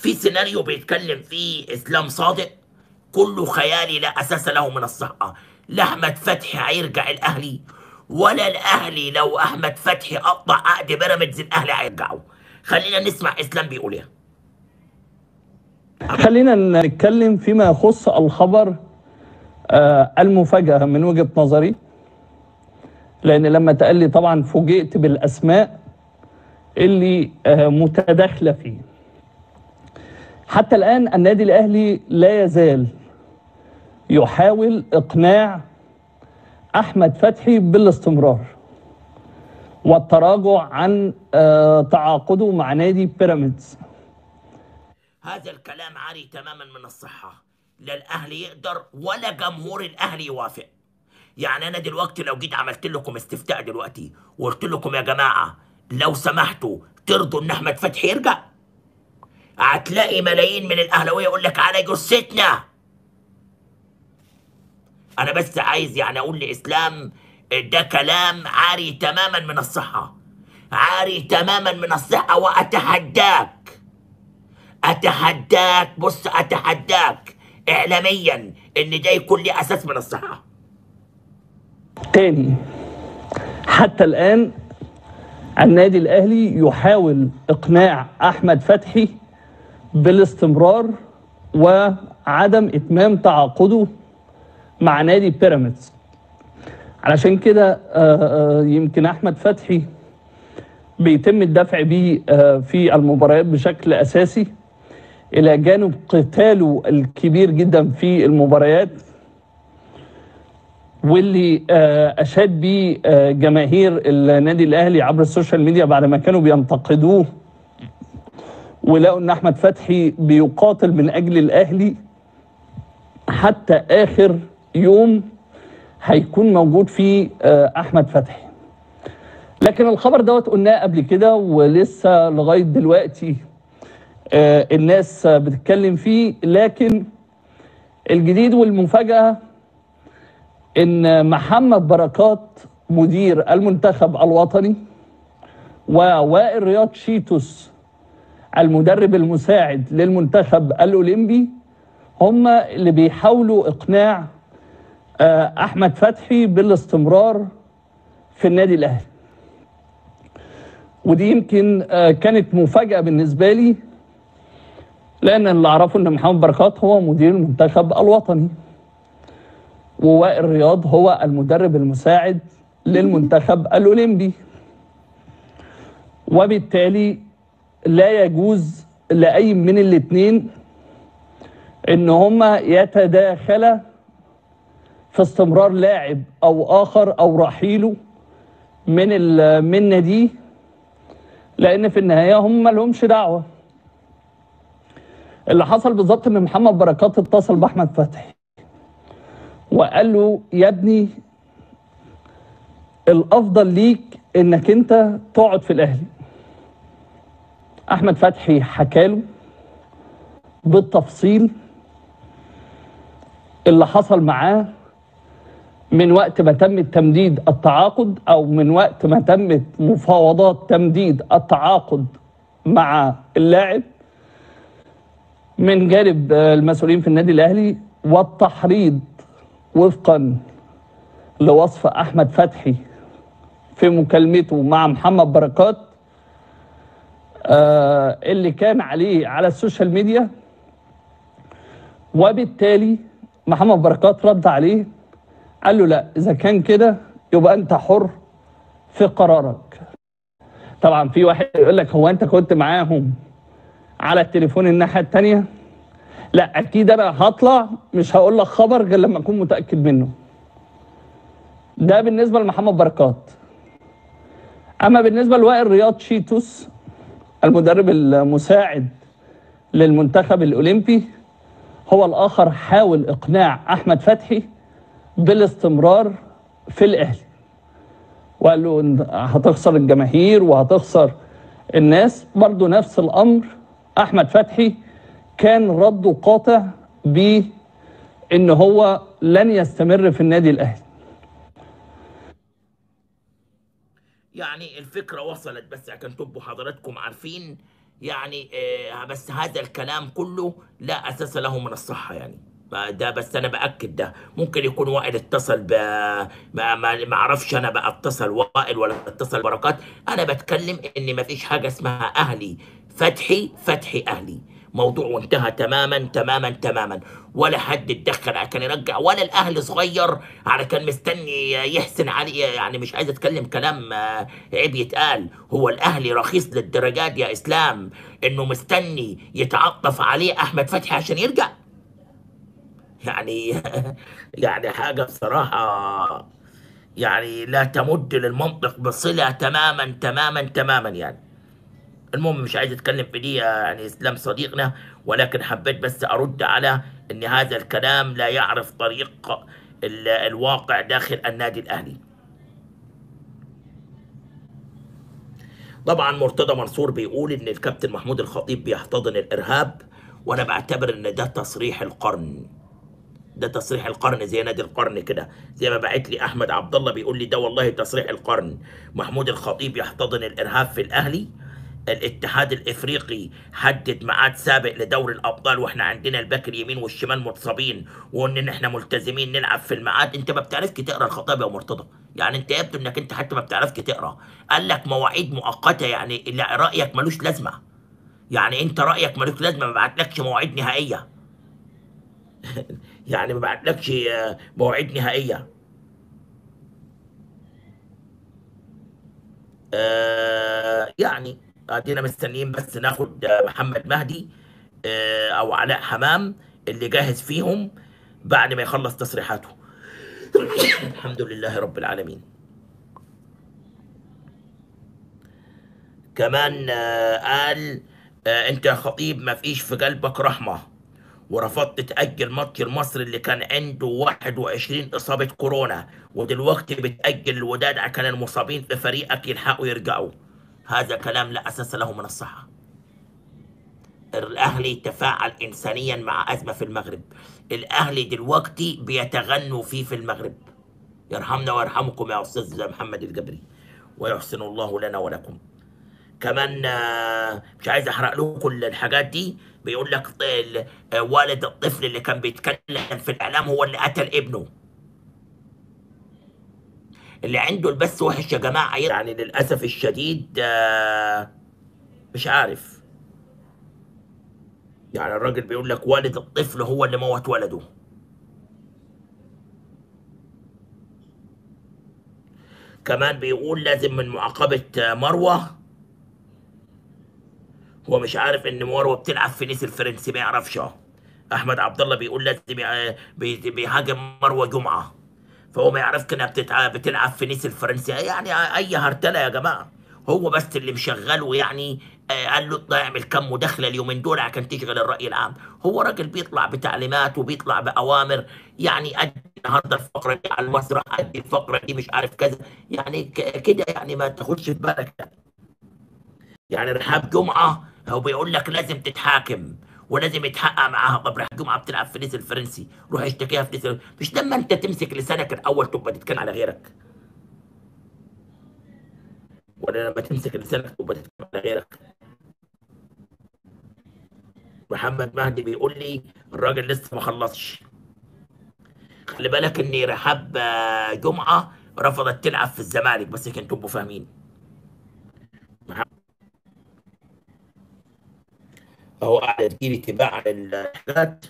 في سيناريو بيتكلم فيه اسلام صادق كله خيالي لا اساس له من الصحه لا احمد فتحي هيرجع الاهلي ولا الاهلي لو احمد فتحي قطع عقد بيراميدز الاهلي هيرجعوا خلينا نسمع اسلام بيقول ايه خلينا نتكلم فيما يخص الخبر آه، المفاجأة من وجهة نظري لأن لما تقال لي طبعا فوجئت بالأسماء اللي آه، متداخلة فيه حتى الآن النادي الأهلي لا يزال يحاول إقناع أحمد فتحي بالاستمرار والتراجع عن آه، تعاقده مع نادي بيراميدز هذا الكلام عاري تماما من الصحة لا الأهلي يقدر ولا جمهور الأهلي يوافق يعني أنا دلوقتي لو جيت عملت لكم استفتاء دلوقتي وقلت لكم يا جماعة لو سمحتوا ترضوا إن أحمد فتحي يرجع هتلاقي ملايين من الأهلاوية يقول لك على جثتنا أنا بس عايز يعني أقول لإسلام ده كلام عاري تماما من الصحة عاري تماما من الصحة وأتحداك اتحداك بص اتحداك اعلاميا ان ده يكون لي اساس من الصحه تاني حتى الآن النادي الأهلي يحاول إقناع أحمد فتحي بالاستمرار وعدم إتمام تعاقده مع نادي بيراميدز علشان كده آه، آه، يمكن أحمد فتحي بيتم الدفع بيه آه، في المباريات بشكل أساسي إلى جانب قتاله الكبير جدا في المباريات واللي آه، اشاد بيه آه، جماهير النادي الاهلي عبر السوشيال ميديا بعد ما كانوا بينتقدوه ولقوا ان احمد فتحي بيقاتل من اجل الاهلي حتى اخر يوم هيكون موجود فيه آه، احمد فتحي لكن الخبر دوت قلناه قبل كده ولسه لغايه دلوقتي آه، الناس آه، بتتكلم فيه لكن الجديد والمفاجاه ان محمد بركات مدير المنتخب الوطني ووائل رياض شيتوس المدرب المساعد للمنتخب الاولمبي هم اللي بيحاولوا اقناع آه، احمد فتحي بالاستمرار في النادي الاهلي ودي يمكن آه، كانت مفاجاه بالنسبه لي لان اللي اعرفه ان محمد بركات هو مدير المنتخب الوطني ووائل رياض هو المدرب المساعد للمنتخب الاولمبي وبالتالي لا يجوز لاي من الاثنين ان هما يتداخلا في استمرار لاعب او اخر او رحيله من ال- من ناديه لان في النهايه هم ما لهمش دعوه اللي حصل بالظبط ان محمد بركات اتصل باحمد فتحي وقال له يا ابني الافضل ليك انك انت تقعد في الاهلي احمد فتحي حكى له بالتفصيل اللي حصل معاه من وقت ما تم تمديد التعاقد او من وقت ما تمت مفاوضات تمديد التعاقد مع اللاعب من جانب آه، المسؤولين في النادي الاهلي والتحريض وفقا لوصف احمد فتحي في مكالمته مع محمد بركات آه اللي كان عليه على السوشيال ميديا وبالتالي محمد بركات رد عليه قال له لا اذا كان كده يبقى انت حر في قرارك طبعا في واحد يقول لك هو انت كنت معاهم على التليفون الناحيه الثانيه لا اكيد انا هطلع مش هقول لك خبر غير لما اكون متاكد منه ده بالنسبه لمحمد بركات اما بالنسبه لوائل رياض شيتوس المدرب المساعد للمنتخب الاولمبي هو الاخر حاول اقناع احمد فتحي بالاستمرار في الاهلي وقال له إن هتخسر الجماهير وهتخسر الناس برضو نفس الامر احمد فتحي كان رده قاطع بان هو لن يستمر في النادي الاهلي يعني الفكرة وصلت بس عشان تبقوا حضراتكم عارفين يعني آه، بس هذا الكلام كله لا اساس له من الصحه يعني ده بس انا باكد ده ممكن يكون وائل اتصل ب ما ما ما اعرفش انا بقى اتصل وائل ولا اتصل بركات انا بتكلم ان ما فيش حاجه اسمها اهلي فتحي فتحي اهلي موضوع وانتهى تماما تماما تماما ولا حد اتدخل عشان يرجع ولا الاهلي صغير على كان مستني يحسن علي يعني مش عايز اتكلم كلام آه، عيب يتقال هو الاهلي رخيص للدرجات يا اسلام انه مستني يتعطف عليه احمد فتحي عشان يرجع يعني يعني حاجه بصراحه يعني لا تمد للمنطق بصله تماما تماما تماما يعني المهم مش عايز اتكلم في دي يعني اسلام صديقنا ولكن حبيت بس ارد على ان هذا الكلام لا يعرف طريق ال- الواقع داخل النادي الاهلي طبعا مرتضى منصور بيقول ان الكابتن محمود الخطيب بيحتضن الارهاب وانا بعتبر ان ده تصريح القرن ده تصريح القرن زي نادي القرن كده زي ما بعت لي احمد عبد الله بيقول لي ده والله تصريح القرن محمود الخطيب يحتضن الارهاب في الاهلي الاتحاد الافريقي حدد ميعاد سابق لدوري الابطال واحنا عندنا الباك اليمين والشمال متصابين وان احنا ملتزمين نلعب في الميعاد انت ما بتعرفش تقرا الخطاب يا مرتضى يعني انت يبدو انك انت حتى ما بتعرفش تقرا قال لك مواعيد مؤقته يعني اللي رايك ملوش لازمه يعني انت رايك ملوش لازمه ما بعتلكش مواعيد نهائيه يعني ما بعتلكش آه، مواعيد نهائيه آه يعني ادينا مستنيين بس ناخد آه، محمد مهدي آه او علاء حمام اللي جاهز فيهم بعد ما يخلص تصريحاته الحمد لله رب العالمين كمان آه قال آه انت يا خطيب ما فيش في قلبك رحمه ورفضت تأجل ماتش مصر اللي كان عنده 21 إصابة كورونا ودلوقتي بتأجل الوداد عشان المصابين في فريقك يلحقوا يرجعوا هذا كلام لا أساس له من الصحة الأهلي تفاعل إنسانيا مع أزمة في المغرب الأهلي دلوقتي بيتغنوا فيه في المغرب يرحمنا ويرحمكم يا أستاذ محمد الجبري ويحسن الله لنا ولكم كمان آه، مش عايز احرق لكم الحاجات دي بيقول لك ط- ال- آه، والد الطفل اللي كان بيتكلم في الاعلام هو اللي قتل ابنه اللي عنده البث وحش يا جماعه يعني للاسف الشديد آه، مش عارف يعني الراجل بيقول لك والد الطفل هو اللي موت ولده كمان بيقول لازم من معاقبه آه، مروه هو مش عارف ان مروه بتلعب في نيس الفرنسي ما يعرفش اه احمد عبد الله بيقول لازم يع- بي- بيهاجم مروه جمعه فهو ما يعرفش انها بتتع- بتلعب في نيس الفرنسي يعني اي هرتله يا جماعه هو بس اللي مشغله يعني آه، قال له اطلع اعمل كم مداخله اليومين دول عشان تشغل الراي العام هو راجل بيطلع بتعليمات وبيطلع باوامر يعني ادي النهارده الفقره دي على المسرح ادي الفقره دي مش عارف كذا يعني ك- كده يعني ما تاخدش في بالك يعني. يعني رحاب جمعة هو بيقول لك لازم تتحاكم ولازم يتحقق معاها طب رحاب جمعة بتلعب في نيس الفرنسي روح اشتكيها في نيس الفرنسي. مش لما انت تمسك لسانك الاول تبقى تتكلم على غيرك ولا لما تمسك لسانك تبقى تتكلم على غيرك محمد مهدي بيقول لي الراجل لسه ما خلصش خلي بالك ان رحاب آه، جمعة رفضت تلعب في الزمالك بس عشان تبقوا فاهمين اهو قاعد تجيلي تباع على الحاجات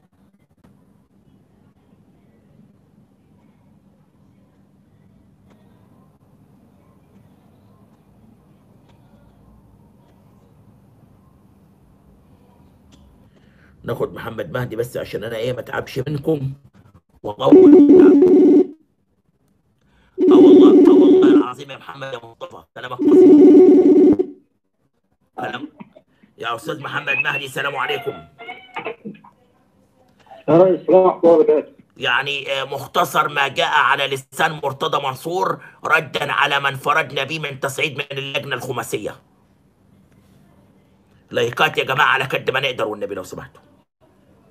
ناخد محمد مهدي بس عشان انا ايه ما اتعبش منكم واطول اه والله اه والله العظيم يا محمد يا مصطفى كلامك بسيط كلام يا استاذ محمد مهدي السلام عليكم السلام ورحمة الله وبركاته. يعني آه، مختصر ما جاء على لسان مرتضى منصور ردا على من فرضنا به من تصعيد من اللجنه الخماسيه. لايكات يا جماعه على قد ما نقدر والنبي لو سمحتوا.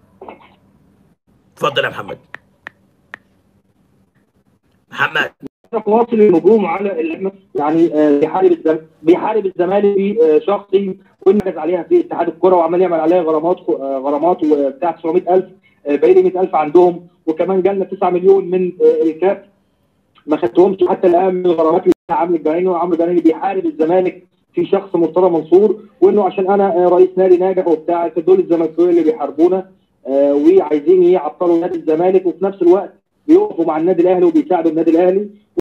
اتفضل يا محمد. محمد واصل الهجوم على اللجنه يعني آه، بيحارب الزم... بيحارب الزمالك بشخصي ونجز عليها في اتحاد الكره وعمال يعمل عليها غرامات آه، غرامات بتاع 900000 آه، باقي لي 100000 عندهم وكمان جالنا 9 مليون من آه، الكاف ما خدتهمش حتى الان من الغرامات اللي بتاع عمرو الجنايني وعمرو الجنايني بيحارب الزمالك في شخص مرتضى منصور وانه عشان انا آه، رئيس نادي ناجح وبتاع دول الزملكاويه اللي بيحاربونا آه، وعايزين يعطلوا نادي الزمالك وفي نفس الوقت بيقفوا مع النادي الاهلي وبيساعدوا النادي الاهلي